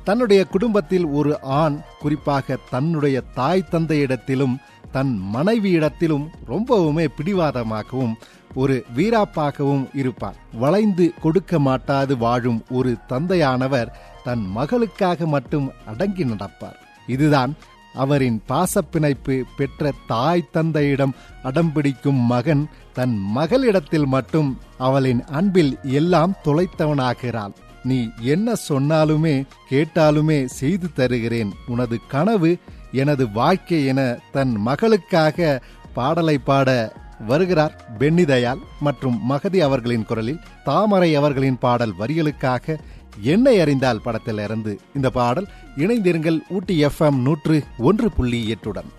தன்னுடைய குடும்பத்தில் ஒரு ஆண் குறிப்பாக தன்னுடைய தாய் தந்தையிடத்திலும் தன் மனைவியிடத்திலும் ரொம்பவுமே பிடிவாதமாகவும் ஒரு வீராப்பாகவும் இருப்பார் வளைந்து கொடுக்க மாட்டாது வாழும் ஒரு தந்தையானவர் தன் மகளுக்காக மட்டும் அடங்கி நடப்பார் இதுதான் அவரின் பாசப்பிணைப்பு பெற்ற தாய் தந்தையிடம் அடம்பிடிக்கும் மகன் தன் மகளிடத்தில் மட்டும் அவளின் அன்பில் எல்லாம் தொலைத்தவனாகிறான் நீ என்ன சொன்னாலுமே கேட்டாலுமே செய்து தருகிறேன் உனது கனவு எனது வாழ்க்கை என தன் மகளுக்காக பாடலை பாட வருகிறார் பென்னிதயால் மற்றும் மகதி அவர்களின் குரலில் தாமரை அவர்களின் பாடல் வரிகளுக்காக என்னை அறிந்தால் படத்தில் இருந்து இந்த பாடல் இணைந்திருங்கள் ஊட்டி எஃப்எம் நூற்று ஒன்று புள்ளி எட்டுடன்